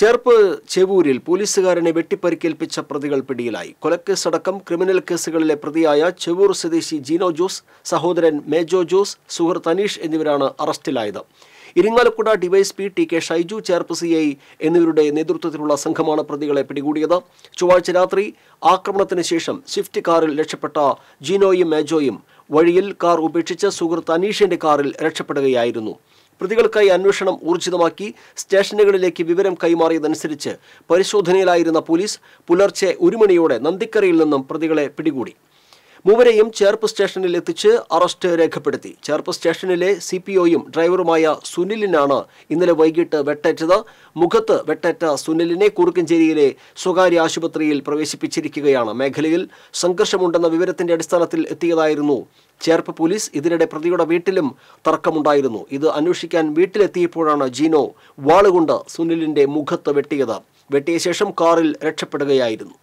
ചേർപ്പ് ചെവൂരിൽ പോലീസുകാരനെ വെട്ടിപ്പരിക്കേൽപ്പിച്ച പ്രതികൾ പിടിയിലായി കൊലക്കേസടക്കം ക്രിമിനൽ കേസുകളിലെ പ്രതിയായ ചെവൂർ സ്വദേശി ജീനോ ജോസ് സഹോദരൻ മേജോ ജോസ് സുഹൃത്ത് അനീഷ് എന്നിവരാണ് അറസ്റ്റിലായത് Irinjalakuda DYSP T K Shaiju Cherpu C I എന്നിവരുടെ നേതൃത്വത്തിലുള്ള സംഘമാണ് പ്രതികളെ പിടികൂടിയത് ചൊവ്വാഴ്ച രാത്രി ആക്രമണത്തിന് ശേഷം സ്വിഫ്റ്റ് കാറിൽ രക്ഷപ്പെട്ട ജീനോയും മേജോയും വഴിയിൽ കാർ ഉപേക്ഷിച്ച് സുഹൃത്ത് അനീഷിന്റെ കാറിൽ രക്ഷപ്പെടുകയായിരുന്നു പ്രതികൾക്കായി അന്വേഷണം ഊർജിതമാക്കി സ്റ്റേഷനുകളിലേക്ക് വിവരം കൈമാറിയതനുസരിച്ച് പരിശോധനയിലായിരുന്ന പോലീസ് പുലർച്ചെ ഒരു മണിയോടെ നന്ദിക്കരയിൽ നിന്നും പ്രതികളെ പിടികൂടി മൂവരെയും ചേർപ്പ് സ്റ്റേഷനിൽ എത്തിച്ച് അറസ്റ്റ് രേഖപ്പെടുത്തി ചേർപ്പ് സ്റ്റേഷനിലെ സി പി ഒയും ഡ്രൈവറുമായ സുനിലിനാണ് ഇന്നലെ വൈകിട്ട് വെട്ടേറ്റത് മുഖത്ത് വെട്ടേറ്റ സുനിലിനെ കുറുക്കഞ്ചേരിയിലെ സ്വകാര്യ ആശുപത്രിയിൽ പ്രവേശിപ്പിച്ചിരിക്കുകയാണ് മേഖലയിൽ സംഘർഷമുണ്ടെന്ന വിവരത്തിന്റെ അടിസ്ഥാനത്തിൽ എത്തിയതായിരുന്നു ചേർപ്പ് പോലീസ് ഇതിനിടെ പ്രതിയുടെ വീട്ടിലും തർക്കമുണ്ടായിരുന്നു ഇത് അന്വേഷിക്കാൻ വീട്ടിലെത്തിയപ്പോഴാണ് ജീനോ വാളുകൊണ്ട് സുനിലിന്റെ മുഖത്ത് വെട്ടിയത് വെട്ടിയ ശേഷം കാറിൽ രക്ഷപ്പെടുകയായിരുന്നു